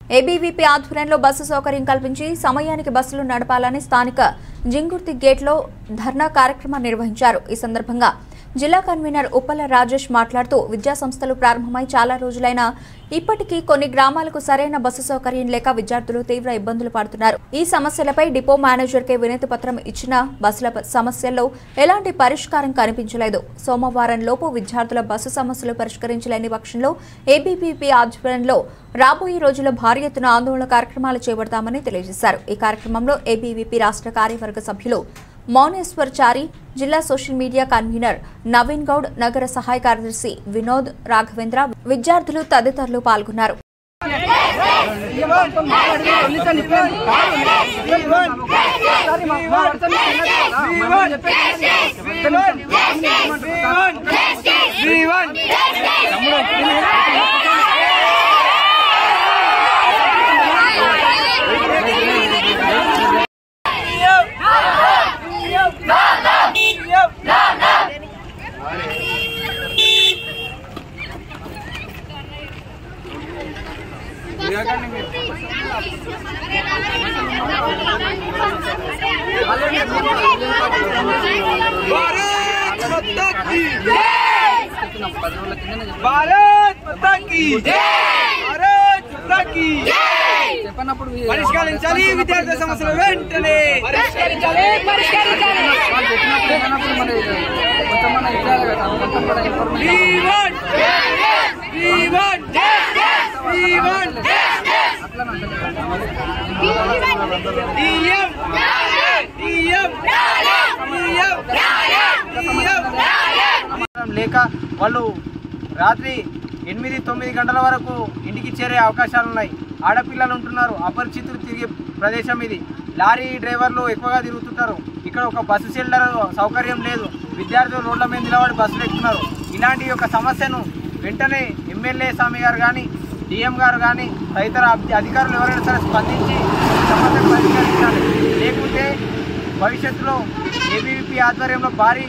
ABVP ఆధ్వర్యంలో bus సౌకర్యం కల్పించి సమయానికి బస్సులు నడపాలని స్థానిక జింగుర్తి గేట్లో ధర్నా కార్యక్రమాన్ని నిర్వహించారు ఈ సందర్భంగా జిల్లా కన్వీనర్ ఉప్పల రాజేష్ మాట్లాడుతూ విద్యా సంస్థలు ప్రారంభమై చాలా రోజులైనా ఇప్పటికీ కొన్ని గ్రామాలకు సరైన బస్సు సౌకర్యం లేక విద్యార్థులు తీవ్ర ఇబ్బందులు పడుతున్నారు ఈ సమస్యలపై డిపో మేనేజర్కే వినతి పత్రం ఇచ్చినా బస్సుల ప- సమస్యల్లో ఎలాంటి పరిష్కారం కనిపించలేదు సోమవారం లోపు విద్యార్థుల బస్సు సమస్యలు పరిష్కరించలేని పక్షంలో ఏబీపీపీ ఆధ్వర్యంలో రాబోయే రోజుల్లో భారీ ఎత్తున ఆందోళన కార్యక్రమాలు చేపడతామని తెలియజేశారు ఈ కార్యక్రమంలో ఏబీవీపీ రాష్ట్ర కార్యవర్గ సభ్యులు మౌనేశ్వర్ చారి జిల్లా social media convener Naveen Goud నగర సహాయ కార్యదర్శి వినోద్ రాఘవేంద్ర విద్యార్థులు తదితరులు పాల్గొన్నారు भारत माता की भारत माता की భారత్ మాతా की చెప్పన్నప్పుడు పరిష్కరించాలి విద్యార్థుల సమస్యలు వెంటనే పరిష్కరించాలి వాళ్ళు చెప్పినప్పుడు చెప్పినప్పుడు మరి కొంచెం మన ఇవ్వాలి కదా మొత్తం కూడా ఇన్ఫర్మేషన్ అట్లా లేక వాళ్ళు రాత్రి ఎనిమిది తొమ్మిది గంటల వరకు ఇంటికి చేరే అవకాశాలు ఉన్నాయి ఆడపిల్లలు ఉంటున్నారు అపరిచితులు తిరిగే ప్రదేశం ఇది లారీ డ్రైవర్లు ఎక్కువగా తిరుగుతుంటారు ఇక్కడ ఒక బస్సు షెల్టర్ సౌకర్యం లేదు విద్యార్థులు రోడ్ల మీద నిలబడి బస్సులు ఎక్కుతున్నారు ఇలాంటి యొక్క సమస్యను వెంటనే ఎమ్మెల్యే స్వామి గారు కానీ డిఎం గారు కానీ తదితర అధి- అధికారులు ఎవరైనా సరే స్పందించి ఈ సమస్యను పరిష్కరించాలి లేకుంటే భవిష్యత్తులో ఏబీవీపీ ఆధ్వర్యంలో భారీ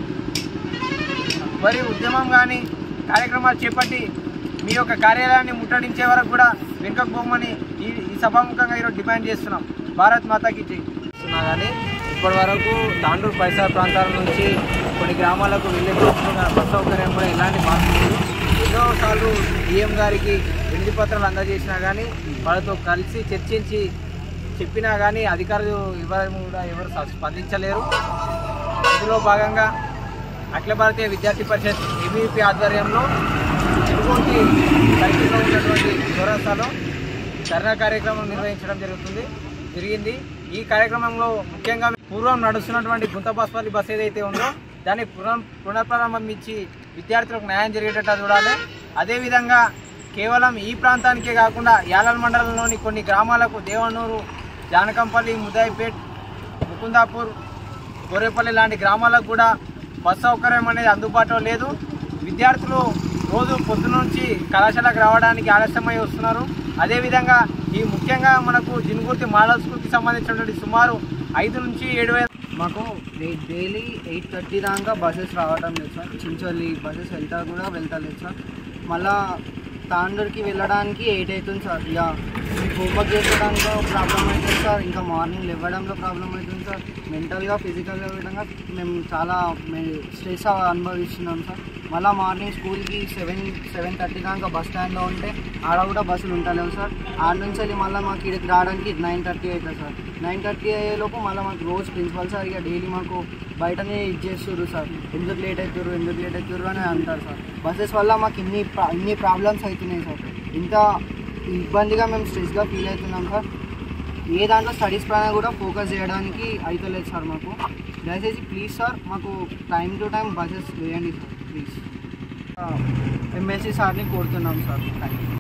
మరి ఉద్యమం కానీ కార్యక్రమాలు చేపట్టి మీ యొక్క కార్యాలయాన్ని ముట్టడించే వరకు కూడా వెనుకకు పోమని ఈ ఈ సభాముఖంగా ఈరోజు డిమాండ్ చేస్తున్నాం భారత్ మాతాకి జై ఉన్నా కానీ ఇప్పటి వరకు తాండూరు పరిసర ప్రాంతాల నుంచి కొన్ని గ్రామాలకు వెళ్ళే బస్సు బస్ సౌకర్యం కూడా ఎలాంటి మార్పు లేదు ఎన్నోసార్లు డిఎం గారికి వినతి పత్రాలు అందజేసినా కానీ వాళ్ళతో కలిసి చర్చించి చెప్పినా కానీ అధికారులు ఎవరు కూడా ఎవరు స్పందించలేరు ఇందులో భాగంగా అఖిల భారతీయ విద్యార్థి పరిషత్ ఏబీపీ ఆధ్వర్యంలో తిరుపతి సర్కిల్లో ఉన్నటువంటి చౌరస్తాలో ధర్నా కార్యక్రమం నిర్వహించడం జరుగుతుంది జరిగింది ఈ కార్యక్రమంలో ముఖ్యంగా పూర్వం నడుస్తున్నటువంటి గుంతబాస్పల్లి బస్ ఏదైతే ఉందో దాన్ని పునః పునఃప్రారంభించి విద్యార్థులకు న్యాయం జరిగేటట్టు చూడాలి అదేవిధంగా కేవలం ఈ ప్రాంతానికే కాకుండా యాలల్ మండలంలోని కొన్ని గ్రామాలకు దేవనూరు జానకంపల్లి ముదాయిపేట్ ముకుందాపూర్ గోరేపల్లి లాంటి గ్రామాలకు కూడా బస్ సౌకర్యం అనేది అందుబాటులో లేదు విద్యార్థులు రోజు పొద్దున నుంచి కళాశాలకు రావడానికి ఆలస్యమై వస్తున్నారు అదేవిధంగా ఈ ముఖ్యంగా మనకు జినుగుర్తి మోడల్ స్కూల్కి సంబంధించినటువంటి సుమారు ఐదు నుంచి ఏడు వేల మాకు డైలీ ఎయిట్ థర్టీ దాకా బస్సెస్ రావడం లేదు సార్ చించోలి బస్సెస్ వెళ్తా కూడా వెళ్తలేదు సార్ మళ్ళా తాండూరుకి వెళ్ళడానికి ఎయిట్ అవుతుంది సార్ ఇక హోంవర్క్ చేసుకోవడానికి ప్రాబ్లం అవుతుంది సార్ ఇంకా మార్నింగ్ లేవడంలో ప్రాబ్లం అవుతుంది సార్ మెంటల్గా ఫిజికల్గా విధంగా మేము చాలా స్ట్రెస్ అనుభవిస్తున్నాం సార్ మళ్ళీ మార్నింగ్ స్కూల్కి సెవెన్ సెవెన్ థర్టీ దాకా బస్ స్టాండ్లో ఉంటే ఆడ కూడా బస్సులు ఉంటలేవు సార్ ఆడ నుంచి వెళ్ళి మళ్ళీ మాకు ఇక్కడికి రావడానికి నైన్ థర్టీ అవుతుంది సార్ నైన్ థర్టీ అయ్యేలోపు మళ్ళీ మాకు రోజు ప్రిన్సిపల్ సార్ ఇక డైలీ మాకు బయటనే ఇచ్చేస్తుర్రు సార్ ఎందుకు లేట్ అవుతారు ఎందుకు లేట్ అవుతారు అని అంటారు సార్ బస్సెస్ వల్ల మాకు ఇన్ని ప్రా- ఇన్ని ప్రాబ్లమ్స్ అవుతున్నాయి సార్ ఇంత ఇబ్బందిగా మేము స్ట్రెస్గా ఫీల్ అవుతున్నాం సార్ ఏ దాంట్లో స్టడీస్ పైన కూడా ఫోకస్ చేయడానికి అవుతలేదు సార్ మాకు దయచేసి ప్లీజ్ సార్ మాకు టైం టు టైం బస్సెస్ వేయండి సార్ ప్లీజ్ ఎమ్మెల్సీ సార్ని కోరుతున్నాం సార్ థ్యాంక్ యూ